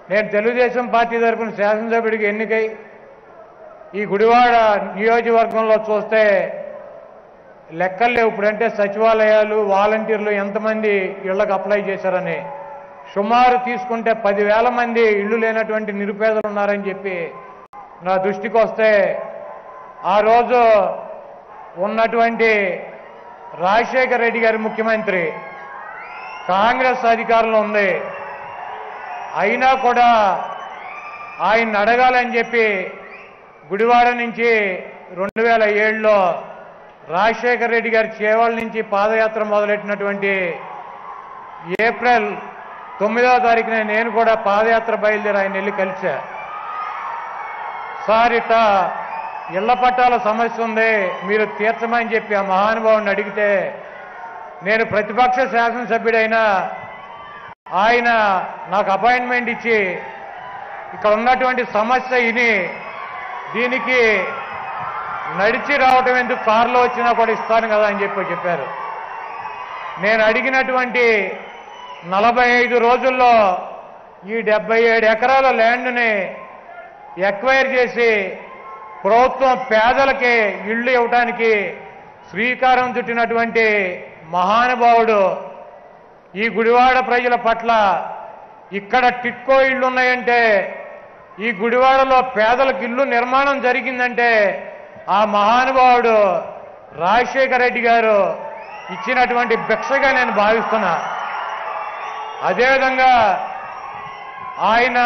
నేను తెలుగుదేశం పార్టీ తరఫున శాసనసభ్యుడికి ఎన్నికై ఈ గుడివాడ నియోజకవర్గంలో చూస్తే లెక్కలు లేవు ఇప్పుడంటే సచివాలయాలు వాలంటీర్లు ఎంతమంది ఇళ్లకు అప్లై చేశారని సుమారు తీసుకుంటే పదివేల మంది ఇళ్ళు లేనటువంటి నిరుపేదలు ఉన్నారని చెప్పి నా దృష్టికి వస్తే ఆ రోజు ఉన్నటువంటి రాజశేఖర రెడ్డి గారి ముఖ్యమంత్రి కాంగ్రెస్ అధికారంలో ఉంది అయినా కూడా ఆయన అడగాలని చెప్పి గుడివాడ నుంచి రెండు వేల ఏడులో రాజశేఖర రెడ్డి గారి చేవల నుంచి పాదయాత్ర మొదలెట్టినటువంటి ఏప్రిల్ తొమ్మిదవ తారీఖున నేను కూడా పాదయాత్ర బయలుదేరి ఆయన వెళ్ళి కలిసా సార్ ఇట్ట ఇళ్ల పట్టాల సమస్య ఉంది మీరు తీర్చమని చెప్పి ఆ మహానుభావుని అడిగితే నేను ప్రతిపక్ష శాసనసభ్యుడైనా ఆయన నాకు అపాయింట్మెంట్ ఇచ్చి ఇక్కడ ఉన్నటువంటి సమస్య ఇని దీనికి నడిచి రావటం ఎందుకు కారులో వచ్చినా కూడా ఇస్తాను కదా అని చెప్పి చెప్పారు నేను అడిగినటువంటి నలభై ఐదు రోజుల్లో ఈ డెబ్బై ఏడు ఎకరాల ల్యాండ్ని ఎక్వైర్ చేసి ప్రభుత్వం పేదలకి ఇళ్ళు ఇవ్వటానికి శ్రీకారం చుట్టినటువంటి మహానుభావుడు ఈ గుడివాడ ప్రజల పట్ల ఇక్కడ టిట్కో ఇళ్ళు ఉన్నాయంటే ఈ గుడివాడలో పేదలకు ఇల్లు నిర్మాణం జరిగిందంటే ఆ మహానుభావుడు రాజశేఖర రెడ్డి గారు ఇచ్చినటువంటి భిక్షగా నేను భావిస్తున్నా అదేవిధంగా ఆయన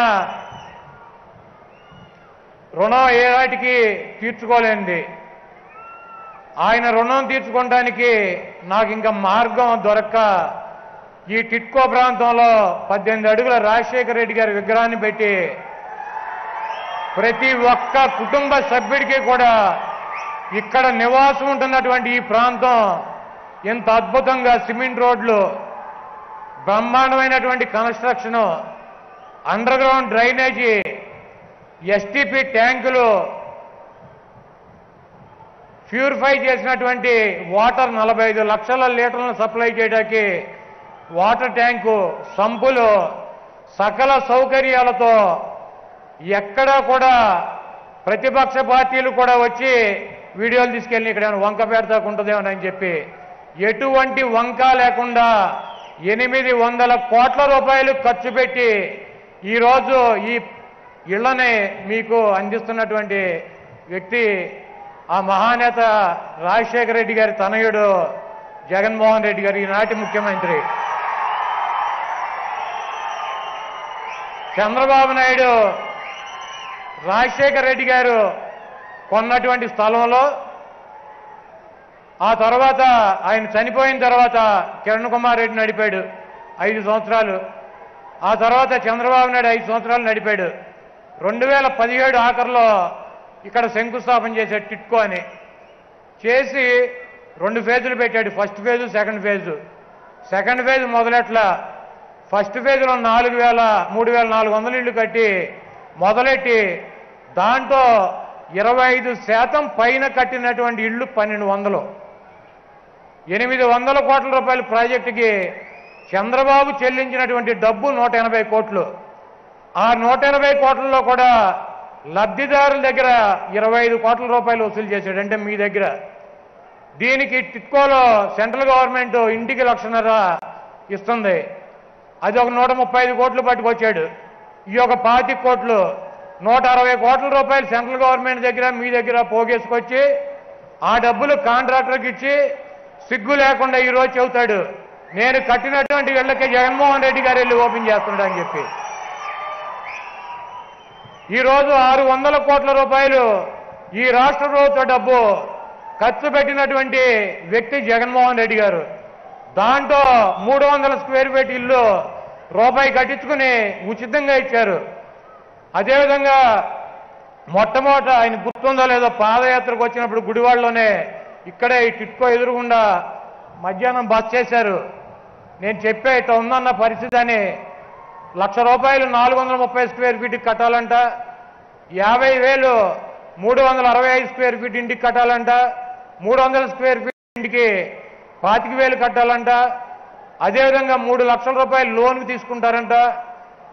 రుణం ఏ వాటికి తీర్చుకోలేంది ఆయన రుణం తీర్చుకోవడానికి నాకు ఇంకా మార్గం దొరక్క ఈ టిట్కో ప్రాంతంలో పద్దెనిమిది అడుగుల రాజశేఖర రెడ్డి గారి విగ్రహాన్ని పెట్టి ప్రతి ఒక్క కుటుంబ సభ్యుడికి కూడా ఇక్కడ నివాసం ఉంటున్నటువంటి ఈ ప్రాంతం ఎంత అద్భుతంగా సిమెంట్ రోడ్లు బ్రహ్మాండమైనటువంటి construction underground drainage STP ట్యాంకులు ప్యూరిఫై చేసినటువంటి వాటర్ నలభై ఐదు లక్షల లీటర్లను సప్లై చేయడానికి వాటర్ ట్యాంకు సంపులు సకల సౌకర్యాలతో ఎక్కడా కూడా ప్రతిపక్ష పార్టీలు కూడా వచ్చి వీడియోలు తీసుకెళ్ళి ఇక్కడ ఏమైనా వంక పెడతాకు ఉంటుందేమోనని చెప్పి ఎటువంటి వంక లేకుండా ఎనిమిది వందల కోట్ల రూపాయలు ఖర్చు పెట్టి ఈరోజు ఈ ఇళ్లని మీకు అందిస్తున్నటువంటి వ్యక్తి ఆ మహానేత రాజశేఖర రెడ్డి గారి తనయుడు జగన్మోహన్ రెడ్డి గారు ఈనాటి ముఖ్యమంత్రి చంద్రబాబు నాయుడు రాజశేఖర రెడ్డి గారు కొన్నటువంటి స్థలంలో ఆ తర్వాత ఆయన చనిపోయిన తర్వాత కిరణ్ కుమార్ రెడ్డి నడిపాడు ఐదు సంవత్సరాలు ఆ తర్వాత చంద్రబాబు నాయుడు ఐదు సంవత్సరాలు నడిపాడు రెండు వేల పదిహేడు ఆఖరిలో ఇక్కడ శంకుస్థాపన చేశాడు టిట్కో అని చేసి రెండు ఫేజులు పెట్టాడు first phase second phase second phase మొదలెట్లా ఫస్ట్ ఫేజ్లో నాలుగు వేల మూడు వేల నాలుగు వందల ఇళ్ళు కట్టి మొదలెట్టి దాంట్లో ఇరవై ఐదు శాతం పైన కట్టినటువంటి ఇళ్ళు పన్నెండు వందలు ఎనిమిది వందల కోట్ల రూపాయల ప్రాజెక్టుకి చంద్రబాబు చెల్లించినటువంటి డబ్బు నూట ఎనభై కోట్లు ఆ నూట ఎనభై కోట్లలో కూడా లబ్ధిదారుల దగ్గర ఇరవై ఐదు కోట్ల రూపాయలు వసూలు చేశాడు అంటే మీ దగ్గర దీనికి టిట్కోలో సెంట్రల్ గవర్నమెంట్ ఇంటికి లక్షన్నర ఇస్తుంది అది ఒక నూట ముప్పై ఐదు కోట్లు పట్టుకొచ్చాడు ఈ ఒక పాతి కోట్లు నూట అరవై కోట్ల రూపాయలు సెంట్రల్ గవర్నమెంట్ దగ్గర మీ దగ్గర పోగేసుకొచ్చి ఆ డబ్బులు కాంట్రాక్టర్కి ఇచ్చి సిగ్గు లేకుండా ఈరోజు చెబుతాడు నేను కట్టినటువంటి ఇళ్ళకి జగన్మోహన్ రెడ్డి గారు వెళ్ళి ఓపెన్ చేస్తున్నాడు అని చెప్పి ఈరోజు ఆరు వందల కోట్ల రూపాయలు ఈ రాష్ట్ర ప్రభుత్వ డబ్బు ఖర్చు పెట్టినటువంటి వ్యక్తి జగన్మోహన్ రెడ్డి గారు దాంట్లో మూడు వందల స్క్వేర్ ఫీట్ ఇల్లు రూపాయి కట్టించుకుని ఉచితంగా ఇచ్చారు అదేవిధంగా మొట్టమొదట ఆయన గుర్తుందో లేదో పాదయాత్రకు వచ్చినప్పుడు గుడివాడలోనే ఇక్కడే ఈ టిట్కో ఎదురుగుండా మధ్యాహ్నం బస్ చేశారు నేను చెప్పే ఇట్లా ఉందన్న పరిస్థితి అని లక్ష రూపాయలు నాలుగు వందల ముప్పై స్క్వేర్ ఫీట్కి కట్టాలంట యాభై వేలు మూడు వందల అరవై ఐదు స్క్వేర్ ఫీట్ ఇంటికి కట్టాలంట మూడు వందల స్క్వేర్ ఫీట్ ఇంటికి పాతిక వేలు కట్టాలంట అదేవిధంగా మూడు లక్షల రూపాయలు లోన్కి తీసుకుంటారంట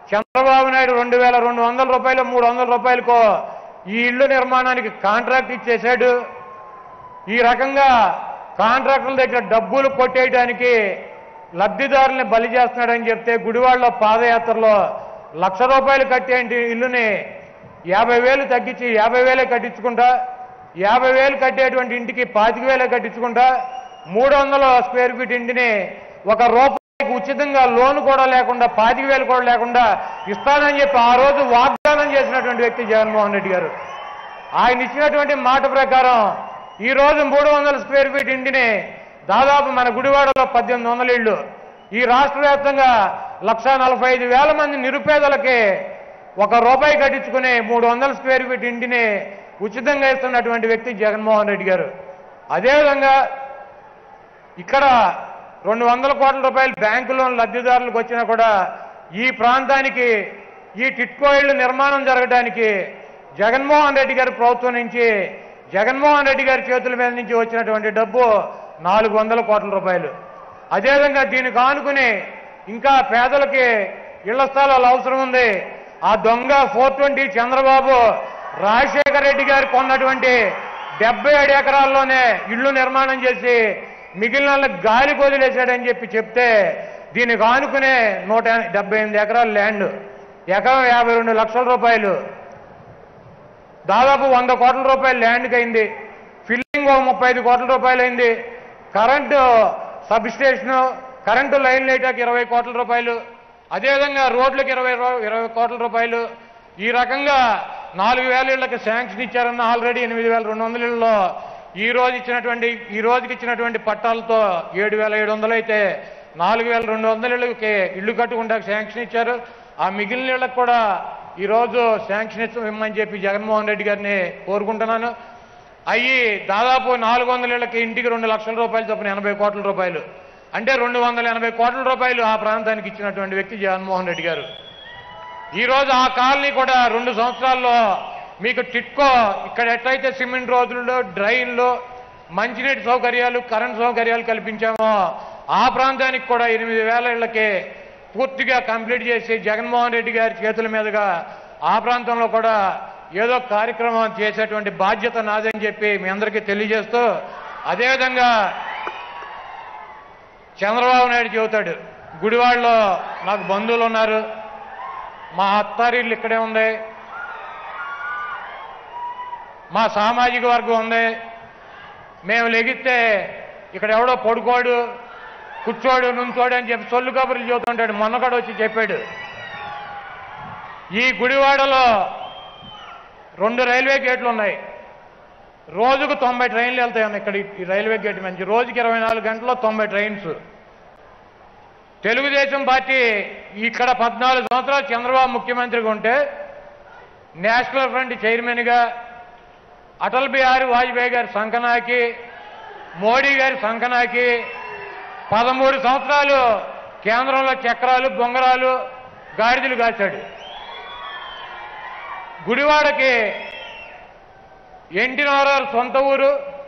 చంద్రబాబు నాయుడు రెండు వేల రెండు వందల రూపాయలు మూడు వందల రూపాయలకో ఈ ఇల్లు నిర్మాణానికి కాంట్రాక్ట్ ఇచ్చేశాడు ఈ రకంగా కాంట్రాక్టుల దగ్గర డబ్బులు కొట్టేయడానికి లబ్ధిదారుల్ని బలి చేస్తున్నాడని చెప్తే గుడివాడలో పాదయాత్రలో లక్ష రూపాయలు కట్టేంటి ఇల్లుని యాభై వేలు తగ్గించి యాభై వేలే కట్టించుకుంటా యాభై వేలు కట్టేటువంటి ఇంటికి పాతిక వేలే కట్టించుకుంటా మూడు వందల స్క్వేర్ ఫీట్ ఇంటిని ఒక రూపాయికి ఉచితంగా లోన్ కూడా లేకుండా పాతిక వేలు కూడా లేకుండా ఇస్తానని చెప్పి ఆ రోజు వాగ్దానం చేసినటువంటి వ్యక్తి జగన్మోహన్ రెడ్డి గారు ఆయన ఇచ్చినటువంటి మాట ప్రకారం ఈ రోజు మూడు వందల స్క్వేర్ ఫీట్ ఇంటిని దాదాపు మన గుడివాడలో పద్దెనిమిది వందల ఇళ్ళు ఈ రాష్ట్ర వ్యాప్తంగా లక్ష నలభై ఐదు వేల మంది నిరుపేదలకి ఒక రూపాయి కట్టించుకుని మూడు వందల స్క్వేర్ ఫీట్ ఇంటిని ఉచితంగా ఇస్తున్నటువంటి వ్యక్తి జగన్మోహన్ రెడ్డి గారు అదేవిధంగా ఇక్కడ రెండు వందల కోట్ల రూపాయలు బ్యాంకు లోన్ లబ్ధిదారులకు వచ్చినా కూడా ఈ ప్రాంతానికి ఈ టిట్కో ఇళ్ల నిర్మాణం జరగడానికి జగన్మోహన్ రెడ్డి గారి ప్రభుత్వం నుంచి జగన్మోహన్ రెడ్డి గారి చేతుల మీద నుంచి వచ్చినటువంటి డబ్బు నాలుగు వందల కోట్ల రూపాయలు అదేవిధంగా దీనికి ఆనుకుని ఇంకా పేదలకి ఇళ్ల స్థలాలు అవసరం ఉంది ఆ దొంగ ఫోర్ ట్వంటీ చంద్రబాబు రాజశేఖర రెడ్డి గారు కొన్నటువంటి డెబ్బై ఏడు ఎకరాల్లోనే ఇళ్లు నిర్మాణం చేసి మిగిలిన వాళ్ళకి గాలి వదిలేశాడని చెప్పి చెప్తే దీనికి ఆనుకునే నూట డెబ్బై ఎనిమిది ఎకరాల ల్యాండ్ ఎకరం యాభై రెండు లక్షల రూపాయలు దాదాపు వంద కోట్ల రూపాయలు ల్యాండ్కి అయింది ఫిల్లింగ్ ఒక ముప్పై ఐదు కోట్ల రూపాయలు అయింది current substation current line లైటాకి ఇరవై కోట్ల రూపాయలు అదేవిధంగా రోడ్లకు ఇరవై రూ- ఇరవై కోట్ల రూపాయలు ఈ రకంగా నాలుగు వేల ఇళ్లకి శాంక్షన్ ఇచ్చారన్న ఆల్రెడీ ఎనిమిది వేల రెండు వందల ఇళ్ళలో ఈ రోజు ఇచ్చినటువంటి ఈ రోజుకి ఇచ్చినటువంటి పట్టాలతో ఏడు వేల ఏడు వందలు అయితే నాలుగు వేల రెండు వందల ఇళ్ళకి ఇల్లు కట్టుకుంటా శాంక్షన్ ఇచ్చారు ఆ మిగిలిన ఇళ్ళకి కూడా ఈ రోజు శాంక్షన్ ఇచ్చ- ఇమ్మని చెప్పి జగన్మోహన్ రెడ్డి గారిని కోరుకుంటున్నాను అయ్యి దాదాపు నాలుగు వందల ఇళ్ళకి ఇంటికి రెండు లక్షల రూపాయలు చొప్పున ఎనభై కోట్ల రూపాయలు అంటే రెండు వందల ఎనభై కోట్ల రూపాయలు ఆ ప్రాంతానికి ఇచ్చినటువంటి వ్యక్తి జగన్మోహన్ రెడ్డి గారు ఈ రోజు ఆ కాలనీ కూడా రెండు సంవత్సరాల్లో మీకు టిట్కో ఇక్కడ ఎట్లయితే సిమెంట్ రోడ్లు డ్రైన్లు మంచినీటి సౌకర్యాలు కరెంట్ సౌకర్యాలు కల్పించామో ఆ ప్రాంతానికి కూడా ఎనిమిది వేల ఇళ్లకి పూర్తిగా కంప్లీట్ చేసి జగన్మోహన్ రెడ్డి గారి చేతుల మీదుగా ఆ ప్రాంతంలో కూడా ఏదో కార్యక్రమం చేసేటువంటి బాధ్యత నాదని చెప్పి మీ అందరికీ తెలియజేస్తూ అదేవిధంగా చంద్రబాబు నాయుడు చెబుతాడు గుడివాడలో నాకు బంధువులు ఉన్నారు మా అత్తారిల్లు ఇక్కడే ఉంది మా సామాజిక వర్గం ఉంది మేము లెగిస్తే ఇక్కడ ఎవడో పడుకోడు కూర్చోడు నుంచోడు అని చెప్పి సొల్లు కబుర్లు చెబుతుంటాడు మొన్నకడ వచ్చి చెప్పాడు ఈ గుడివాడలో రెండు రైల్వే గేట్లు ఉన్నాయి రోజుకు తొంభై ట్రైన్లు వెళ్తాయి అన్న ఇక్కడ ఈ రైల్వే గేట్ నుంచి రోజుకి ఇరవై నాలుగు గంటల్లో తొంభై ట్రైన్స్ తెలుగుదేశం పార్టీ ఇక్కడ పద్నాలుగు సంవత్సరాలు చంద్రబాబు ముఖ్యమంత్రిగా ఉంటే నేషనల్ ఫ్రంట్ చైర్మన్గా అటల్ బిహారీ వాజ్పేయి గారి సంకనాకి మోడీ గారి సంకనాకి పదమూడు సంవత్సరాలు కేంద్రంలో చక్రాలు బొంగరాలు గాడిదలు కాచాడు గుడివాడకి ఎన్టీ రామారావు సొంత ఊరు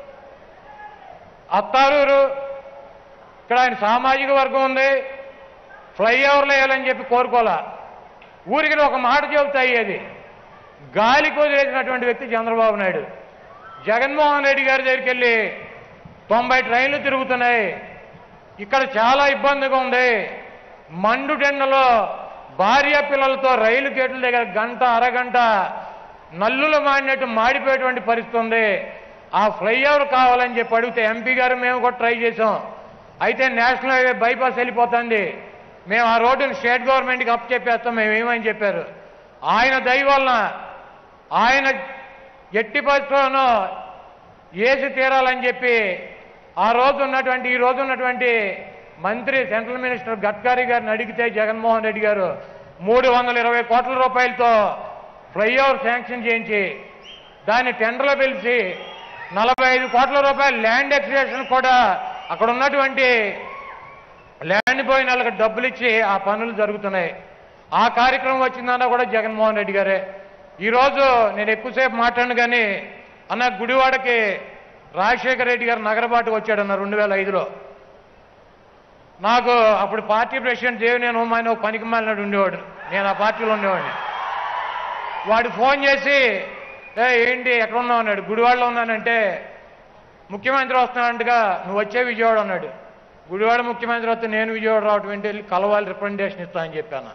అత్తారూరు ఇక్కడ ఆయన సామాజిక వర్గం ఉంది ఫ్లైఓవర్లు వేయాలని చెప్పి కోరుకోలే ఊరికి ఒక మాట చెబుతా అయ్యేది గాలికి వదిలేసినటువంటి వ్యక్తి చంద్రబాబు నాయుడు జగన్మోహన్ రెడ్డి గారి దగ్గరికి వెళ్ళి తొంభై ట్రైన్లు తిరుగుతున్నాయి ఇక్కడ చాలా ఇబ్బందిగా ఉంది మండు టెండలో భార్య పిల్లలతో రైలు గేట్ల దగ్గర గంట అరగంట నల్లులు మాడినట్టు మాడిపోయేటువంటి పరిస్థితి ఉంది ఆ ఫ్లైఓవర్ కావాలని చెప్పి అడిగితే ఎంపీ గారు మేము కూడా ట్రై చేసాం అయితే నేషనల్ హైవే బైపాస్ వెళ్ళిపోతుంది మేము ఆ రోడ్డుని స్టేట్ గవర్నమెంట్కి అప్ చెప్పేస్తాం మేము ఏమని చెప్పారు ఆయన దయ వలన ఆయన ఎట్టి పరిస్థితుల్లోనూ ఏసి తీరాలని చెప్పి ఆ రోజు ఉన్నటువంటి ఈ రోజు ఉన్నటువంటి మంత్రి సెంట్రల్ మినిస్టర్ గడ్కరీ గారిని అడిగితే జగన్మోహన్ రెడ్డి గారు మూడు వందల ఇరవై కోట్ల రూపాయలతో ఫ్లైఓవర్ శాంక్షన్ చేయించి దాన్ని టెండర్లో పిలిచి నలభై ఐదు కోట్ల రూపాయల ల్యాండ్ ఎక్స్టేషన్ కూడా అక్కడ ఉన్నటువంటి ల్యాండ్ పోయిన వాళ్ళకి డబ్బులు ఇచ్చి ఆ పనులు జరుగుతున్నాయి ఆ కార్యక్రమం వచ్చిందన్నా కూడా జగన్మోహన్ రెడ్డి గారే ఈరోజు నేను ఎక్కువసేపు మాట్లాడను కానీ అన్న గుడివాడకి రాజశేఖర రెడ్డి గారు నగరబాటు వచ్చాడన్న రెండు వేల ఐదులో నాకు అప్పుడు పార్టీ ప్రెసిడెంట్ దేవినేని ఉమాయన ఒక పనికి మాలినాడు ఉండేవాడు నేను ఆ పార్టీలో ఉండేవాడిని వాడు ఫోన్ చేసి "ఏ, ఏంటి ఎక్కడ ఉన్నావు అన్నాడు గుడివాడలో ఉన్నానంటే ముఖ్యమంత్రి వస్తున్నానంటగా నువ్వు వచ్చే విజయవాడ అన్నాడు గుడివాడ ముఖ్యమంత్రి వస్తే నేను విజయవాడ రావటం ఏంటి వెళ్ళి కలవాలి రిప్రజెంటేషన్ ఇస్తా అని చెప్పాను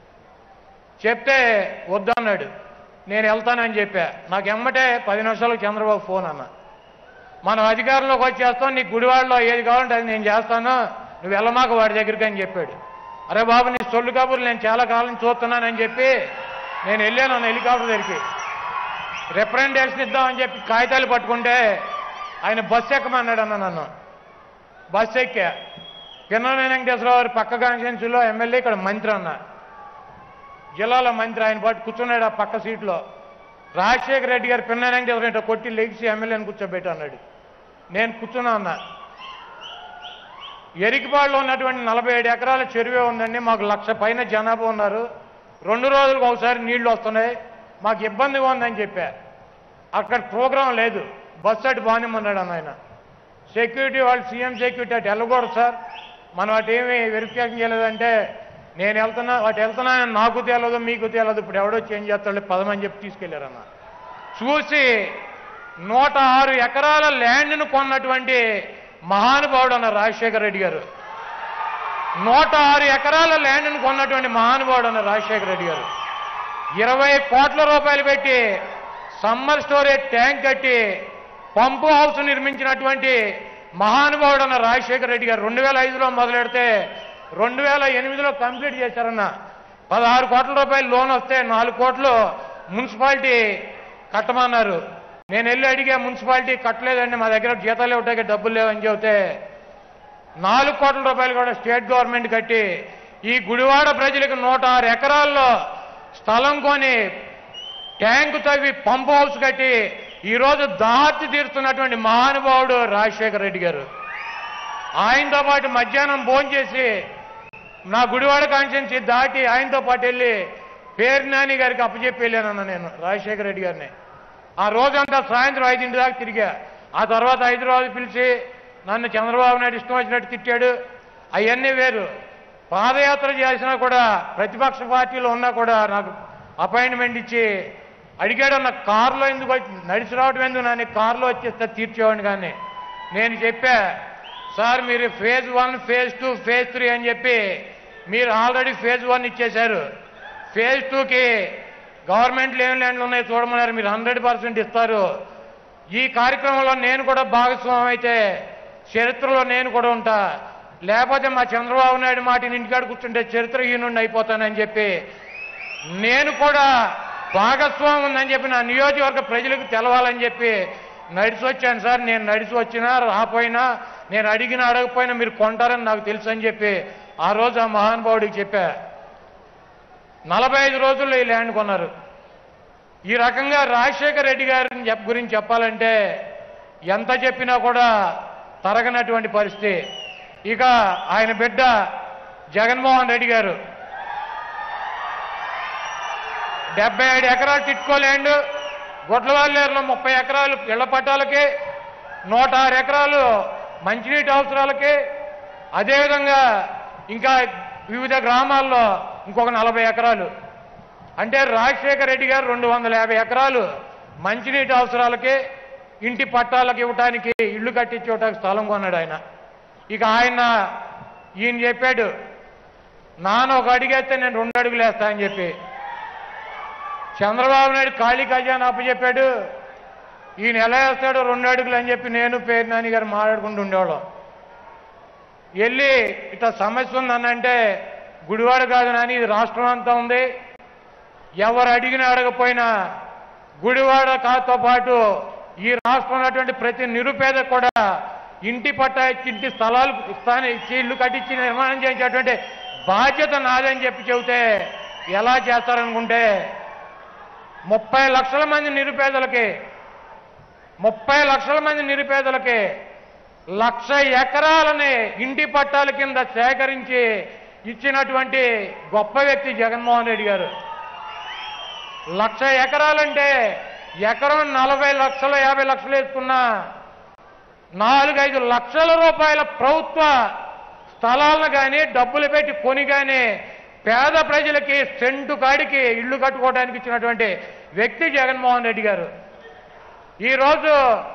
చెప్తే వద్దన్నాడు నేను వెళ్తానని చెప్పా నాకు ఎమ్మటే పది నిమిషాలకు చంద్రబాబు ఫోన్ అన్న మనం అధికారంలోకి వచ్చేస్తాం నీకు గుడివాడలో ఏది కావాలంటే అది నేను చేస్తాను నువ్వు వెళ్ళమాక వాడి దగ్గరికి అని చెప్పాడు అరే బాబు నీ సొల్లు కబుర్లు నేను చాలా కాలం చూస్తున్నానని చెప్పి నేను వెళ్ళాను అన్న హెలికాప్టర్ దగ్గరికి రిప్రజెంటేషన్ ఇద్దామని చెప్పి కాగితాలు పట్టుకుంటే ఆయన బస్సు ఎక్కమన్నాడు అన్న నన్ను బస్సు ఎక్కా పిన్నల వెంకటేశ్వరరావు గారి పక్క కాన్స్టిట్యున్సీలో ఎమ్మెల్యే ఇక్కడ మంత్రి అన్న జిల్లాలో మంత్రి ఆయన పాటు కూర్చున్నాడు ఆ పక్క సీట్లో రాజశేఖర రెడ్డి గారు పిన్న వెంకటేశ్వర ఇట్లా కొట్టి లెగిసి ఎమ్మెల్యేని కూర్చోబెట్టి అన్నాడు నేను కూర్చున్నా అన్నా ఎరికిపాడులో ఉన్నటువంటి నలభై ఏడు ఎకరాల చెరువే ఉందండి మాకు లక్ష పైన జనాభా ఉన్నారు రెండు రోజులకు ఒకసారి నీళ్లు వస్తున్నాయి మాకు ఇబ్బందిగా ఉందని చెప్పా అక్కడ ప్రోగ్రాం లేదు బస్సు అటు బానిమన్నాడు అన్న ఆయన సెక్యూరిటీ వాళ్ళు సీఎం సెక్యూరిటీ అటు వెళ్ళకూడదు సార్ మనం అటు ఏమి వెరిఫికేషన్ చేయలేదంటే నేను వెళ్తున్నా అటు వెళ్తున్నా నాకు తెలియదు మీకు తెలియదు ఇప్పుడు ఎవడో చేంజ్ చేస్తాడు పదమని చెప్పి తీసుకెళ్లారన్న చూసి నూట ఆరు ఎకరాల ల్యాండ్ను కొన్నటువంటి మహానుభావుడు అన్న రాజశేఖర రెడ్డి గారు నూట ఆరు ఎకరాల ల్యాండ్ను కొన్నటువంటి మహానుభావుడు అన్న రాజశేఖర రెడ్డి గారు ఇరవై కోట్ల రూపాయలు పెట్టి సమ్మర్ స్టోరేజ్ ట్యాంక్ కట్టి పంపు హౌస్ నిర్మించినటువంటి మహానుభావుడు అన్న రాజశేఖర రెడ్డి గారు రెండు వేల ఐదులో మొదలెడితే రెండు వేల ఎనిమిదిలో కంప్లీట్ చేశారన్న పదహారు కోట్ల రూపాయలు లోన్ వస్తే నాలుగు కోట్లు మున్సిపాలిటీ కట్టమన్నారు నేను వెళ్ళి అడిగా మున్సిపాలిటీ కట్టలేదండి మా దగ్గర జీతాలు ఇవ్వటానికి డబ్బులు లేవని చెబితే నాలుగు కోట్ల రూపాయలు కూడా స్టేట్ గవర్నమెంట్ కట్టి ఈ గుడివాడ ప్రజలకు నూట ఆరు ఎకరాల్లో స్థలం కొని ట్యాంకు తవ్వి పంప్ హౌస్ కట్టి ఈరోజు దాహత్తి తీరుతున్నటువంటి మహానుభావుడు రాజశేఖర రెడ్డి గారు ఆయనతో పాటు మధ్యాహ్నం భోంచేసి నా గుడివాడ కాన్స్టిట్యున్సీ దాటి ఆయనతో పాటు వెళ్ళి పేరు నాని గారికి అప్పచెప్పి వెళ్ళానన్న నేను రాజశేఖర రెడ్డి గారిని ఆ రోజంతా సాయంత్రం ఐదింటి దాకా తిరిగా ఆ తర్వాత హైదరాబాద్ పిలిచి నన్ను చంద్రబాబు నాయుడు ఇష్టం వచ్చినట్టు తిట్టాడు అవన్నీ వేరు పాదయాత్ర చేసినా కూడా ప్రతిపక్ష పార్టీలో ఉన్నా కూడా నాకు అపాయింట్మెంట్ ఇచ్చి అడిగాడు అన్న కారులో ఎందుకు వచ్చి నడిచి రావడం ఎందుకు నన్ను కారులో వచ్చేస్తే తీర్చేవాడిని కానీ నేను చెప్పా సార్ మీరు phase one phase two phase three అని చెప్పి మీరు ఆల్రెడీ ఫేజ్ వన్ ఇచ్చేశారు ఫేజ్ టూకి గవర్నమెంట్లో ఏం ల్యాండ్లు ఉన్నాయో చూడమన్నారు మీరు హండ్రెడ్ పర్సెంట్ ఇస్తారు ఈ కార్యక్రమంలో నేను కూడా భాగస్వామి అయితే చరిత్రలో నేను కూడా ఉంటా లేకపోతే మా చంద్రబాబు నాయుడు మాట ఇంటికాడ కూర్చుంటే చరిత్రహీనుండి అయిపోతానని చెప్పి నేను కూడా భాగస్వామి ఉందని చెప్పి నా నియోజకవర్గ ప్రజలకు తెలవాలని చెప్పి నడిచి వచ్చాను సార్ నేను నడిచి వచ్చినా రాపోయినా నేను అడిగినా అడగపోయినా మీరు కొంటారని నాకు తెలుసు అని చెప్పి ఆ రోజు ఆ మహానుభావుడికి చెప్పా నలభై ఐదు రోజుల్లో ఈ ల్యాండ్ కొన్నారు ఈ రకంగా రాజశేఖర రెడ్డి గారిని చెప్ గురించి చెప్పాలంటే ఎంత చెప్పినా కూడా తరగనటువంటి పరిస్థితి ఇక ఆయన బిడ్డ జగన్మోహన్ రెడ్డి గారు డెబ్బై ఏడు ఎకరాలు టిట్కో ల్యాండ్ గుడ్లవాళ్ళేరులో ముప్పై ఎకరాలు ఇళ్ల పట్టాలకి నూట ఆరు ఎకరాలు మంచినీటి అవసరాలకి అదేవిధంగా ఇంకా వివిధ గ్రామాల్లో ఇంకొక నలభై ఎకరాలు అంటే రాజశేఖర రెడ్డి గారు రెండు వందల యాభై ఎకరాలు మంచినీటి అవసరాలకి ఇంటి పట్టాలకు ఇవ్వటానికి ఇల్లు కట్టించుకోవటానికి స్థలం కొన్నాడు ఆయన ఇక ఆయన ఈయన చెప్పాడు నాన్న ఒక అడిగేస్తే నేను రెండు అడుగులు వేస్తా అని చెప్పి చంద్రబాబు నాయుడు ఖాళీ ఖజానా అప్పచెప్పాడు ఈయన ఎలా వేస్తాడో రెండు అడుగులు అని చెప్పి నేను పేరు నాని గారు మాట్లాడుకుంటూ ఉండేవాళ్ళం వెళ్ళి ఇట్లా సమస్య ఉందనంటే గుడివాడ కాదు నాని ఇది రాష్ట్రం అంతా ఉంది ఎవరు అడిగినా అడగపోయినా గుడివాడ కాతో పాటు ఈ రాష్ట్రం ఉన్నటువంటి ప్రతి నిరుపేద కూడా ఇంటి పట్టా ఇచ్చి ఇంటి స్థలాలు స్థానం ఇచ్చి ఇల్లు కట్టించి నిర్మాణం చేయించేటువంటి బాధ్యత నాదని చెప్పి చెబితే ఎలా చేస్తారనుకుంటే ముప్పై లక్షల మంది నిరుపేదలకి ముప్పై లక్షల మంది నిరుపేదలకి లక్ష ఎకరాలని ఇంటి పట్టాల కింద సేకరించి ఇచ్చినటువంటి గొప్ప వ్యక్తి జగన్మోహన్ రెడ్డి గారు లక్ష ఎకరాలంటే ఎకరం నలభై లక్షలు యాభై లక్షలు వేసుకున్నా నాలుగైదు లక్షల రూపాయల ప్రభుత్వ స్థలాలను కానీ డబ్బులు పెట్టి కొని కానీ పేద ప్రజలకి సెంటు కాడికి ఇల్లు కట్టుకోవడానికి ఇచ్చినటువంటి వ్యక్తి జగన్మోహన్ రెడ్డి గారు ఈరోజు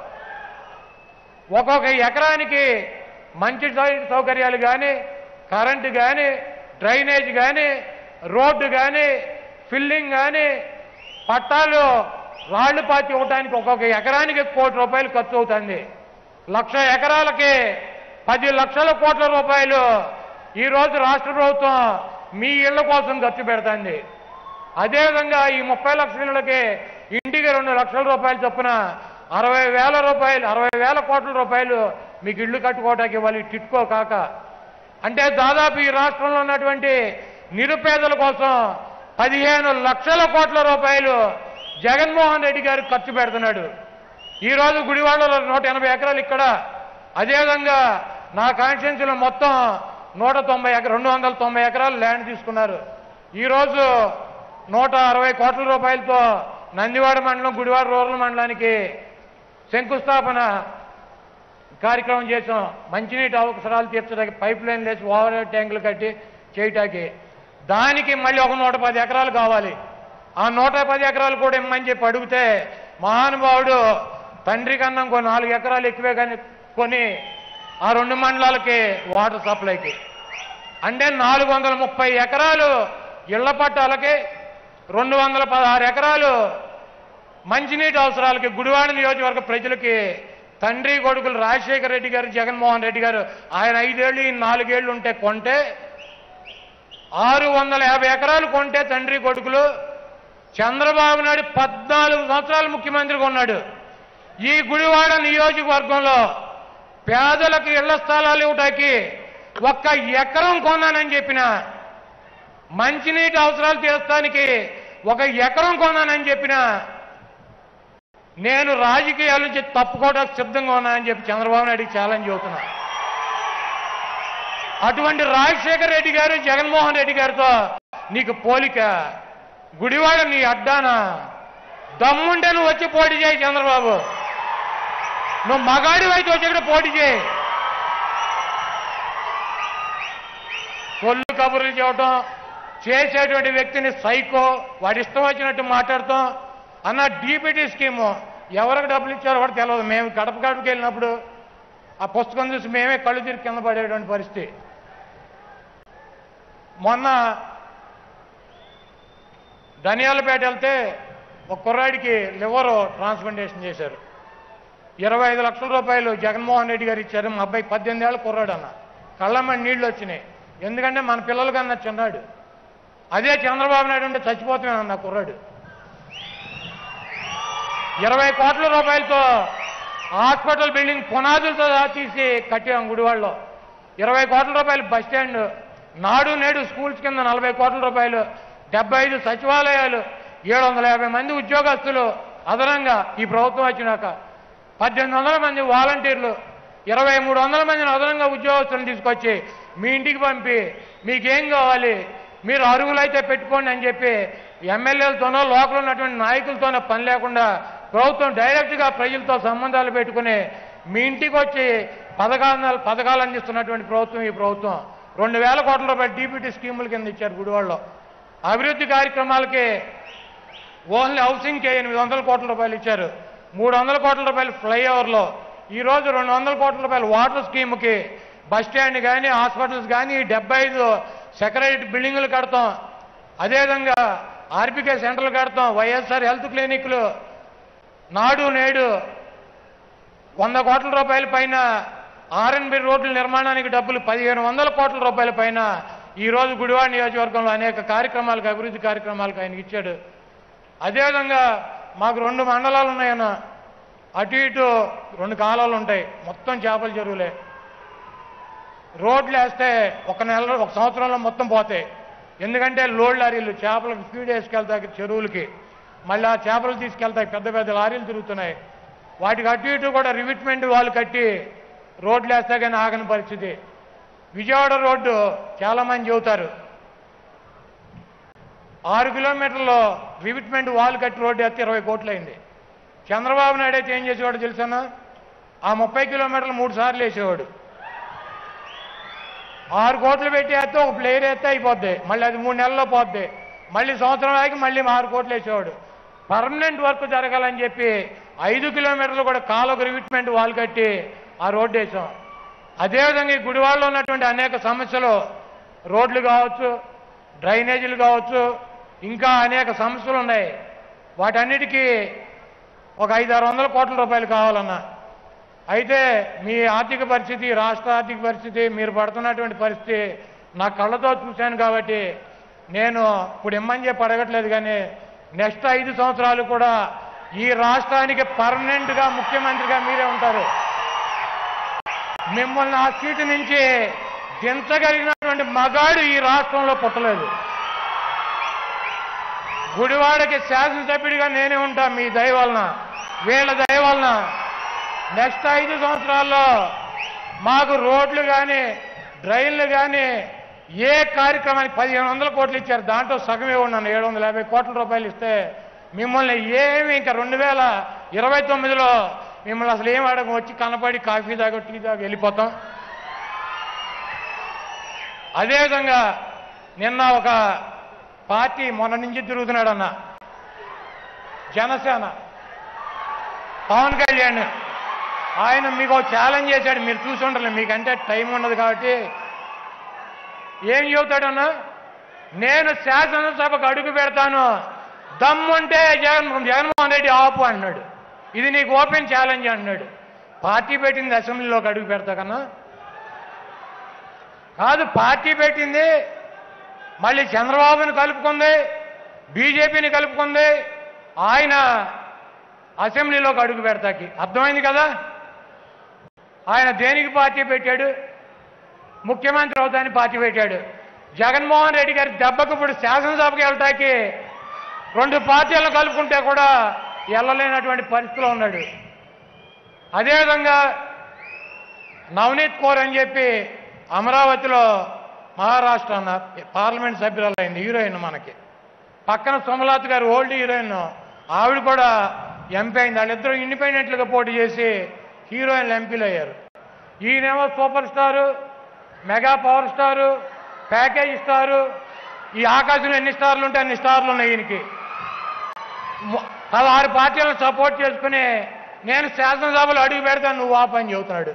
ఒక్కొక్క ఎకరానికి మంచి సౌ- సౌకర్యాలు కానీ కరెంటు కానీ డ్రైనేజ్ కానీ రోడ్డు కానీ ఫిల్లింగ్ కానీ పట్టాలు రాళ్లు పాతి ఇవ్వడానికి ఒక్కొక్క ఎకరానికి కోటి రూపాయలు ఖర్చు అవుతుంది లక్ష ఎకరాలకి పది లక్షల కోట్ల రూపాయలు ఈరోజు రాష్ట్ర ప్రభుత్వం మీ ఇళ్ల కోసం ఖర్చు పెడుతుంది అదేవిధంగా ఈ ముప్పై లక్షల ఇళ్ళకి ఇంటికి రెండు లక్షల రూపాయలు చొప్పున అరవై వేల రూపాయలు అరవై వేల కోట్ల రూపాయలు మీకు ఇల్లు కట్టుకోవడానికి ఇవ్వాలి టిట్కో కాక అంటే దాదాపు ఈ రాష్ట్రంలో ఉన్నటువంటి నిరుపేదల కోసం పదిహేను లక్షల కోట్ల రూపాయలు జగన్మోహన్ రెడ్డి గారు ఖర్చు పెడుతున్నాడు ఈ రోజు గుడివాడలో నూట ఎనభై ఎకరాలు ఇక్కడ అదేవిధంగా నా కాన్స్టిట్యున్సీలో మొత్తం నూట తొంభై ఎకర రెండు వందల తొంభై ఎకరాలు ల్యాండ్ తీసుకున్నారు ఈరోజు నూట అరవై కోట్ల రూపాయలతో నందివాడ మండలం గుడివాడ రూరల్ మండలానికి శంకుస్థాపన కార్యక్రమం చేసాం మంచినీటి అవసరాలు తీర్చడానికి పైప్ లైన్ వేసి ఓవర్ హెడ్ ట్యాంకులు కట్టి చేయటానికి దానికి మళ్ళీ ఒక నూట పది ఎకరాలు కావాలి ఆ నూట పది ఎకరాలు కూడా ఇమ్మని చెప్పి అడిగితే మహానుభావుడు తండ్రి కన్నా ఇంకో నాలుగు ఎకరాలు ఎక్కువే కానీ కొని ఆ రెండు మండలాలకి వాటర్ సప్లైకి అంటే నాలుగు వందల ముప్పై ఎకరాలు ఇళ్ల పట్టాలకి రెండు వందల పదహారు ఎకరాలు మంచినీటి అవసరాలకి గుడివాడ నియోజకవర్గ ప్రజలకి తండ్రి కొడుకులు రాజశేఖర రెడ్డి గారు జగన్మోహన్ రెడ్డి గారు ఆయన ఐదేళ్ళు ఈ నాలుగేళ్లు ఉంటే కొంటే ఆరు వందల యాభై ఎకరాలు కొంటే తండ్రి కొడుకులు చంద్రబాబు నాయుడు పద్నాలుగు సంవత్సరాలు ముఖ్యమంత్రిగా ఉన్నాడు ఈ గుడివాడ నియోజకవర్గంలో పేదలకు ఇళ్ల స్థలాలు ఇవ్వటానికి ఒక్క ఎకరం కొన్నానని చెప్పిన మంచినీటి అవసరాలు తీర్చడానికి ఒక ఎకరం కొన్నానని చెప్పిన నేను రాజకీయాల నుంచి తప్పుకోవడానికి సిద్ధంగా ఉన్నానని చెప్పి చంద్రబాబు నాయుడికి ఛాలెంజ్ అవుతున్నా అటువంటి రాజశేఖర రెడ్డి గారు జగన్మోహన్ రెడ్డి గారితో నీకు పోలిక గుడివాడ నీ అడ్డానా దమ్ముంటే నువ్వు వచ్చి పోటీ చేయి చంద్రబాబు నువ్వు మగాడి అయితే వచ్చి ఇక్కడ పోటీ చేయి కొల్లు కబుర్లు చేయటం చేసేటువంటి వ్యక్తిని సైకో వాడి ఇష్టం వచ్చినట్టు మాట్లాడతాం అన్న డీపీటీ స్కీము ఎవరికి డబ్బులు ఇచ్చారో కూడా తెలియదు మేము గడప గడపకి వెళ్ళినప్పుడు ఆ పుస్తకం చూసి మేమే కళ్ళు తిరిగి కింద పడేటువంటి పరిస్థితి మొన్న ధనియాలపేట వెళ్తే ఒక కుర్రాడికి లివర్ ట్రాన్స్ప్లాంటేషన్ చేశారు ఇరవై ఐదు లక్షల రూపాయలు జగన్మోహన్ రెడ్డి గారు ఇచ్చారు మా అబ్బాయి పద్దెనిమిది ఏళ్ళ కుర్రాడు అన్న కళ్ళమ్మని నీళ్లు వచ్చినాయి ఎందుకంటే మన పిల్లలు కన్నా చిన్నాడు అదే చంద్రబాబు నాయుడు ఉంటే చచ్చిపోతామేనన్న కుర్రాడు ఇరవై కోట్ల రూపాయలతో హాస్పిటల్ బిల్డింగ్ పునాదులతో సహా తీసి కట్టాం గుడివాడలో ఇరవై కోట్ల రూపాయలు బస్ స్టాండ్ నాడు నేడు స్కూల్స్ కింద నలభై కోట్ల రూపాయలు డెబ్బై ఐదు సచివాలయాలు ఏడు వందల యాభై మంది ఉద్యోగస్తులు అదనంగా ఈ ప్రభుత్వం వచ్చినాక పద్దెనిమిది వందల మంది వాలంటీర్లు ఇరవై మూడు వందల మందిని అదనంగా ఉద్యోగస్తులను తీసుకొచ్చి మీ ఇంటికి పంపి మీకేం కావాలి మీరు అరుగులైతే పెట్టుకోండి అని చెప్పి ఎమ్మెల్యేలతోనో లోకల్ ఉన్నటువంటి నాయకులతోనో పని లేకుండా ప్రభుత్వం డైరెక్ట్గా ప్రజలతో సంబంధాలు పెట్టుకుని మీ ఇంటికి వచ్చి పథకాలు పథకాలు అందిస్తున్నటువంటి ప్రభుత్వం ఈ ప్రభుత్వం రెండు వేల కోట్ల రూపాయలు డీబీటీ స్కీముల కింద ఇచ్చారు గుడివాడలో అభివృద్ధి కార్యక్రమాలకి ఓన్లీ హౌసింగ్కి ఎనిమిది వందల కోట్ల రూపాయలు ఇచ్చారు మూడు వందల కోట్ల రూపాయలు ఫ్లైఓవర్లో ఈ రోజు రెండు వందల కోట్ల రూపాయలు వాటర్ స్కీమ్కి బస్ స్టాండ్ కానీ హాస్పిటల్స్ కానీ డెబ్బై ఐదు సెక్రటరీ బిల్డింగులు కడతాం అదేవిధంగా ఆర్బికే సెంటర్లు కడతాం వైఎస్ఆర్ హెల్త్ క్లినిక్లు నాడు నేడు వంద కోట్ల రూపాయల పైన ఆర్ఎన్బి రోడ్ల నిర్మాణానికి డబ్బులు పదిహేను వందల కోట్ల రూపాయల పైన ఈ రోజు గుడివాడ నియోజకవర్గంలో అనేక కార్యక్రమాలకు అభివృద్ధి కార్యక్రమాలకు ఆయనకి ఇచ్చాడు అదేవిధంగా మాకు రెండు మండలాలు ఉన్నాయన్న అటు ఇటు రెండు కాలాలు ఉంటాయి మొత్తం చేపల చెరువులే రోడ్లు వేస్తే ఒక నెల ఒక సంవత్సరంలో మొత్తం పోతాయి ఎందుకంటే లోడ్ లారీలు చేపలకు ఫీడ్ వేసుకెళ్తాయి చెరువులకి మళ్ళీ ఆ చేపలు తీసుకెళ్తాయి పెద్ద పెద్ద లారీలు తిరుగుతున్నాయి వాటికి అటు ఇటు కూడా రివిట్మెంట్ వాళ్ళు కట్టి రోడ్లు వేస్తే కానీ ఆగని పరిస్థితి విజయవాడ రోడ్డు చాలామంది చెబుతారు ఆరు కిలోమీటర్లో రివిట్మెంట్ వాల్ కట్టి రోడ్డు వేస్తే ఇరవై కోట్లు అయింది చంద్రబాబు నాయుడు అయితే ఏం చేసేవాడు తెలుసన్నా ఆ ముప్పై కిలోమీటర్లు మూడు సార్లు వేసేవాడు ఆరు కోట్లు పెట్టి వేస్తే ఒక ప్లేయర్ వేస్తే అయిపోద్ది మళ్ళీ అది మూడు నెలల్లో పోద్ది మళ్ళీ సంవత్సరం ఆగి మళ్ళీ ఆరు కోట్లు వేసేవాడు పర్మనెంట్ వర్క్ జరగాలని చెప్పి ఐదు కిలోమీటర్లు కూడా కాలువకు రివిట్మెంట్ వాల్ కట్టి ఆ రోడ్డు వేసాం అదేవిధంగా ఈ గుడివాడలో ఉన్నటువంటి అనేక సమస్యలు రోడ్లు కావచ్చు డ్రైనేజీలు కావచ్చు ఇంకా అనేక సమస్యలు ఉన్నాయి వాటన్నిటికీ ఒక ఐదు ఆరు వందల కోట్ల రూపాయలు కావాలన్నా అయితే మీ ఆర్థిక పరిస్థితి రాష్ట్ర ఆర్థిక పరిస్థితి మీరు పడుతున్నటువంటి పరిస్థితి నా కళ్ళతో చూశాను కాబట్టి నేను ఇప్పుడు ఇమ్మని చెప్పి అడగట్లేదు కానీ నెక్స్ట్ ఐదు సంవత్సరాలు కూడా ఈ రాష్ట్రానికి పర్మనెంట్గా ముఖ్యమంత్రిగా మీరే ఉంటారు మిమ్మల్ని ఆ సీటు నుంచి దించగలిగినటువంటి మగాడు ఈ రాష్ట్రంలో పుట్టలేదు గుడివాడకి శాసనసభ్యుడిగా నేనే ఉంటా మీ దయ వలన వీళ్ళ దయ వలన నెక్స్ట్ ఐదు సంవత్సరాల్లో మాకు రోడ్లు కానీ డ్రైన్లు కానీ ఏ కార్యక్రమానికి పదిహేను వందల కోట్లు ఇచ్చారు దాంట్లో సగమే ఉన్నాను ఏడు వందల యాభై కోట్ల రూపాయలు ఇస్తే మిమ్మల్ని ఏమి ఇంకా రెండు వేల ఇరవై తొమ్మిదిలో మిమ్మల్ని అసలు ఏం అడగ వచ్చి కనపడి కాఫీ దాకా టీ దాకా వెళ్ళిపోతాం అదేవిధంగా నిన్న ఒక పార్టీ మొన్న నుంచి తిరుగుతున్నాడు అన్న జనసేన పవన్ కళ్యాణ్ ఆయన మీకు ఒక ఛాలెంజ్ చేశాడు మీరు చూసి ఉండరు మీకంటే టైం ఉండదు కాబట్టి ఏం చెబుతాడన్నా నేను శాసనసభకు అడుగు పెడతాను దమ్ముంటే జగన్ జగన్మోహన్ రెడ్డి ఆపు అన్నాడు ఇది నీకు ఓపెన్ ఛాలెంజ్ అన్నాడు పార్టీ పెట్టింది అసెంబ్లీలోకి అడుగు పెడతా కన్నా కాదు పార్టీ పెట్టింది మళ్ళీ చంద్రబాబుని కలుపుకుంది బీజేపీని కలుపుకుంది ఆయన అసెంబ్లీలోకి అడుగు పెడతాకి అర్థమైంది కదా ఆయన దేనికి పార్టీ పెట్టాడు ముఖ్యమంత్రి అవుతాని పార్టీ పెట్టాడు జగన్మోహన్ రెడ్డి గారి దెబ్బకు ఇప్పుడు శాసనసభకి వెళ్తాకి రెండు పార్టీలను కలుపుకుంటే కూడా వెళ్ళలేనటువంటి పరిస్థితిలో ఉన్నాడు అదేవిధంగా నవనీత్ కౌర్ అని చెప్పి అమరావతిలో మహారాష్ట్ర అన్న పార్లమెంట్ సభ్యురాలైంది హీరోయిన్ మనకి పక్కన సుమలత గారు ఓల్డ్ హీరోయిన్ ఆవిడ కూడా ఎంపీ అయింది వాళ్ళిద్దరూ ఇండిపెండెంట్లుగా పోటీ చేసి హీరోయిన్లు ఎంపీలు అయ్యారు ఈయనేమో super star mega power star package star ఈ ఆకాశంలో ఎన్ని స్టార్లు ఉంటే అన్ని స్టార్లు ఉన్నాయి ఈయనకి ము- పదహారు పార్టీలను సపోర్ట్ చేసుకుని నేను శాసనసభలో అడుగు పెడతాను నువ్వు ఆపని చెబుతున్నాడు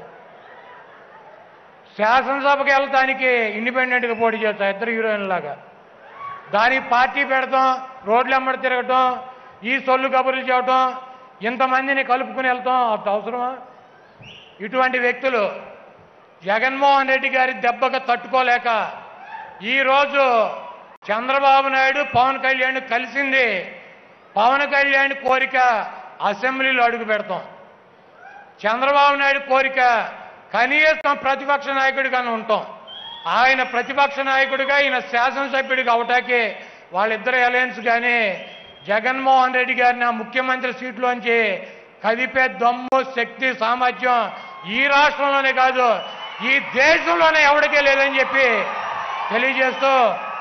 శాసనసభకి వెళ్ళటానికి ఇండిపెండెంట్గా పోటీ చేస్తా ఇద్దరు హీరోయిన్ లాగా దానికి పార్టీ పెడతాం రోడ్లు ఎమ్మడి తిరగటం ఈ సొల్లు కబుర్లు చేయటం ఇంతమందిని కలుపుకుని వెళ్తాం అంత అవసరమా ఇటువంటి వ్యక్తులు జగన్మోహన్ రెడ్డి గారి దెబ్బకు తట్టుకోలేక ఈరోజు చంద్రబాబు నాయుడు పవన్ కళ్యాణ్ కలిసింది పవన్ కళ్యాణ్ కోరిక అసెంబ్లీలో అడుగు పెడతాం చంద్రబాబు నాయుడు కోరిక కనీసం ప్రతిపక్ష నాయకుడిగానే ఉంటాం ఆయన ప్రతిపక్ష నాయకుడిగా ఈయన శాసనసభ్యుడిగా అవటానికి వాళ్ళిద్దరు అలయన్స్ కానీ జగన్మోహన్ రెడ్డి గారిని ఆ ముఖ్యమంత్రి సీట్లోంచి కదిపే దమ్ము శక్తి సామర్థ్యం ఈ రాష్ట్రంలోనే కాదు ఈ దేశంలోనే ఎవరికే లేదని చెప్పి తెలియజేస్తూ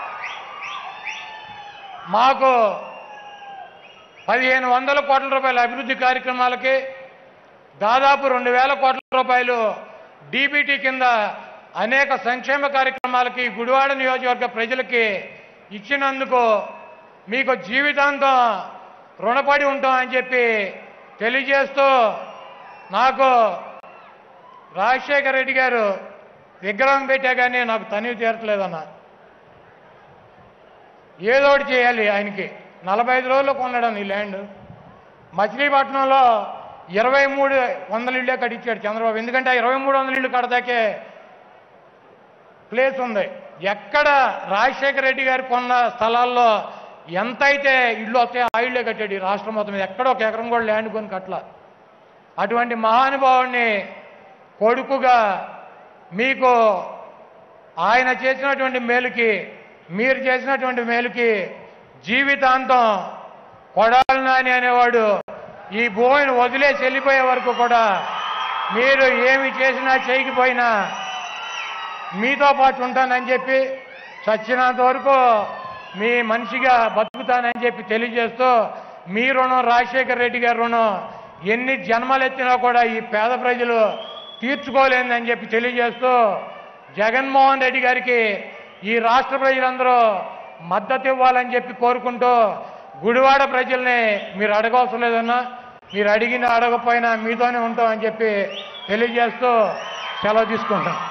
మాకు పదిహేను వందల కోట్ల రూపాయల అభివృద్ధి కార్యక్రమాలకి దాదాపు రెండు వేల కోట్ల రూపాయలు డీబీటీ కింద అనేక సంక్షేమ కార్యక్రమాలకి గుడివాడ నియోజకవర్గ ప్రజలకి ఇచ్చినందుకు మీకు జీవితాంతం రుణపడి ఉంటాం అని చెప్పి తెలియజేస్తూ నాకు రాజశేఖర రెడ్డి గారు విగ్రహం పెట్టా కానీ నాకు తనివి తీరట్లేదన్న ఏదో ఒకటి చేయాలి ఆయనకి నలభై ఐదు రోజుల్లో కొన్నాడు ఈ ల్యాండ్ మచిలీపట్నంలో ఇరవై మూడు వందల ఇళ్ళే కట్టించాడు చంద్రబాబు ఎందుకంటే ఆ ఇరవై మూడు వందల ఇళ్ళు కడతాకే ప్లేస్ ఉంది ఎక్కడ రాజశేఖర రెడ్డి గారు కొన్న స్థలాల్లో ఎంత అయితే ఇళ్ళు వస్తాయో ఆ ఇళ్ళే కట్టాడు ఈ రాష్ట్రం మొత్తం మీద ఎక్కడ ఒక ఎకరం కూడా ల్యాండ్ కొని కట్ల అటువంటి మహానుభావుడిని కొడుకుగా మీకు ఆయన చేసినటువంటి మేలుకి మీరు చేసినటువంటి మేలుకి జీవితాంతం కొడాలి నాని అనేవాడు ఈ భూమిని వదిలేసి వెళ్ళిపోయే వరకు కూడా మీరు ఏమి చేసినా చేయకపోయినా మీతో పాటు ఉంటానని చెప్పి చచ్చినంత వరకు మీ మనిషిగా బతుకుతానని చెప్పి తెలియజేస్తూ మీ రుణం రాజశేఖర రెడ్డి గారి రుణం ఎన్ని జన్మలు ఎత్తినా కూడా ఈ పేద ప్రజలు తీర్చుకోలేదని చెప్పి తెలియజేస్తూ జగన్మోహన్ రెడ్డి గారికి ఈ రాష్ట్ర ప్రజలందరూ మద్దతు ఇవ్వాలని చెప్పి కోరుకుంటూ గుడివాడ ప్రజల్ని మీరు అడగవసరం లేదన్నా మీరు అడిగిన అడగపోయినా మీతోనే ఉంటామని చెప్పి తెలియజేస్తూ సెలవు తీసుకుంటాం